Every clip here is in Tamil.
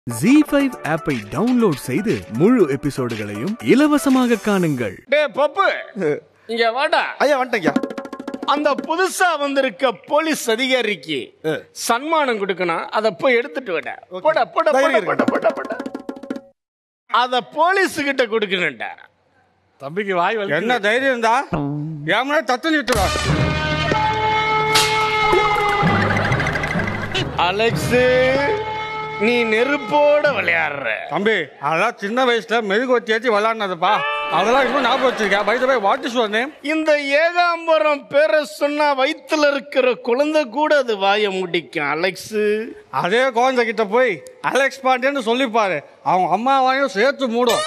ஜி ஃபைவ் ஆப்பை டவுன்லோட் செய்து முழு எபிசோடுகளையும் இலவசமாக காணுங்கள் டே பப்பு இங்க வாடா ஐயா வந்துட்டேங்க அந்த புதுசா வந்திருக்க போலீஸ் அதிகாரிக்கு சன்மானம் கொடுக்கணும் அத போய் எடுத்துட்டு விட போட போட போட தைரியம் போட போட போட அத போலீஸ் கிட்ட கொடுக்கணும்டா தம்பிக்கு வாய் வலி என்ன தைரியம் இருந்தா என் முன்னாடி தத்து நிறுத்துவா அலெக்ஸ் நீ நெருப்போட விளையாடுற தம்பி அதெல்லாம் சின்ன வயசுல மெழுகுவத்தி ஏற்றி விளாட்னதுப்பா அதெல்லாம் இன்னும் ஞாபகம் வச்சிருக்கேன் பை போய் வாட் இஸ் நேம் இந்த ஏகாம்பரம் பேரை சொன்னா வயித்துல இருக்கிற குழந்தை கூட அது வாய முடிக்கும் அலெக்ஸ் அதே குழந்தை கிட்ட போய் அலெக்ஸ் பாண்டியன்னு சொல்லிப்பாரு அவங்க அம்மாவையும் சேர்த்து மூடும்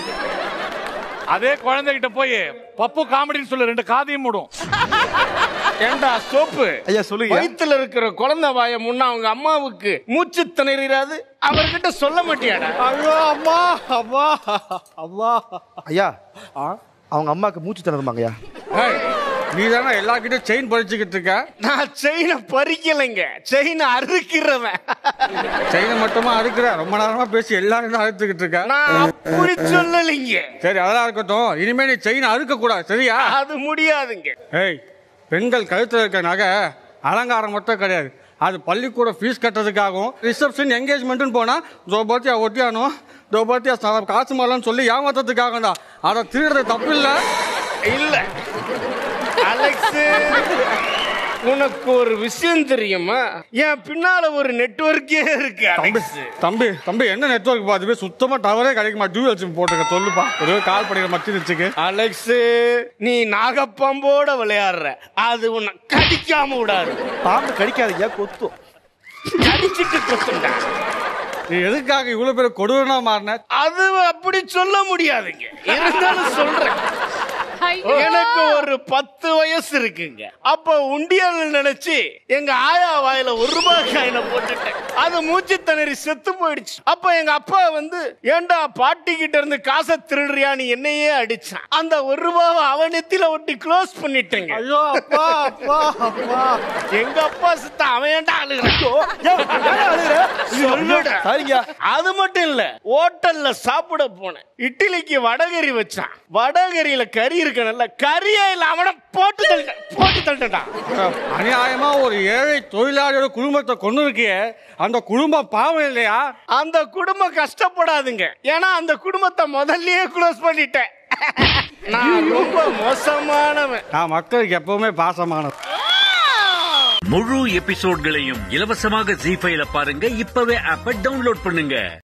அதே குழந்தைகிட்ட போய் பப்பு காமெடின்னு சொல்லு ரெண்டு காதையும் மூடும் ஏண்டா சோப்பு ஐயா சொல்லுங்க வயித்துல இருக்கிற குழந்தை வாய முன்ன அவங்க அம்மாவுக்கு மூச்சு திணறாது அவர்கிட்ட சொல்ல மாட்டியாடா ஐயோ அம்மா அம்மா அம்மா ஐயா அவங்க அம்மாக்கு மூச்சு திணறுமாங்கய்யா ஏய், நீ தானே எல்லார்கிட்டயும் செயின் பறிச்சுக்கிட்டு இருக்க நான் செயினை பறிக்கலைங்க செயினை அறுக்கிறவன் செயினை மட்டுமா அறுக்கிற ரொம்ப நேரமா பேசி எல்லாரும் அறுத்துக்கிட்டு இருக்க நான் அப்படி சொல்லலைங்க சரி அதெல்லாம் இருக்கட்டும் இனிமே நீ செயின் அறுக்க கூடாது சரியா அது முடியாதுங்க ஏய் பெண்கள் கழுத்தில் இருக்க நகை அலங்காரம் மட்டும் கிடையாது அது பள்ளிக்கூட ஃபீஸ் கட்டுறதுக்காகவும் ரிசப்ஷன் என்கேஜ்மெண்ட்டுன்னு போனால் தோபாத்தியா ஒட்டியானோ தோபாத்தியா காசு மாலன்னு சொல்லி ஏமாத்துறதுக்காக தான் அதை திருடுறது தப்பு இல்லை இல்ல அலெக்ஸ் உனக்கு ஒரு விஷயம் தெரியுமா என் பின்னால ஒரு நெட்வொர்க்கே இருக்கு அலெக்ஸ் தம்பி தம்பி என்ன நெட்ஒர்க் பார்த்து சுத்தமாக டவரே கிடைக்க மாட்டேன் டியூஎல் சிம் போட்டுக்க சொல்லுப்பா ஒரு கால் பண்ணிக்கிற மச்சி வச்சுக்கு அலெக்ஸ் நீ நாகப்பாம்போட விளையாடுற அது உன்னை கடிக்காம விடாது பாம்பு கடிக்காதீங்க கொத்தும் கடிச்சிட்டு கொத்துண்டா நீ எதுக்காக இவ்வளோ பேர் கொடூரனா மாறின அது அப்படி சொல்ல முடியாதுங்க இருந்தாலும் சொல்றேன் எனக்கு ஒரு பத்து வயசு இருக்குங்க அப்ப உண்டியல் நினைச்சு எங்க ஆயா வாயில ஒரு ரூபாய் காயின போட்டுட்டேன் அது மூச்சு திணறி செத்து போயிடுச்சு அப்ப எங்க அப்பா வந்து ஏண்டா பாட்டி கிட்ட இருந்து காசை திருடுறியா நீ என்னையே அடிச்சான் அந்த ஒரு ரூபாவை அவனத்தில ஒட்டி க்ளோஸ் பண்ணிட்டேங்க ஐயோ அப்பா அப்பா அப்பா எங்க அப்பா சித்த அவன் ஏன்டா அழுகிறான் சொல்லுடா சரிங்க அது மட்டும் இல்ல ஹோட்டல்ல சாப்பிட போனேன் இட்லிக்கு வடகறி வச்சான் வடகரியில கறி இருக்க நல்ல கறியே இல்ல அவனை போட்டு தள்ளிட்டேன் போட்டு தள்ளிட்டான் அநியாயமா ஒரு ஏழை தொழிலாளியோட குடும்பத்தை கொண்டு இருக்கியே அந்த குடும்பம் பாவம் இல்லையா அந்த குடும்பம் கஷ்டப்படாதுங்க ஏன்னா அந்த குடும்பத்தை முதல்லயே க்ளோஸ் பண்ணிட்டேன் நான் ரொம்ப மோசமானவன் நான் மக்களுக்கு எப்பவுமே பாசமானது முழு எபிசோட்களையும் இலவசமாக ஜி ஃபைல பாருங்க இப்பவே ஆப்ப டவுன்லோட் பண்ணுங்க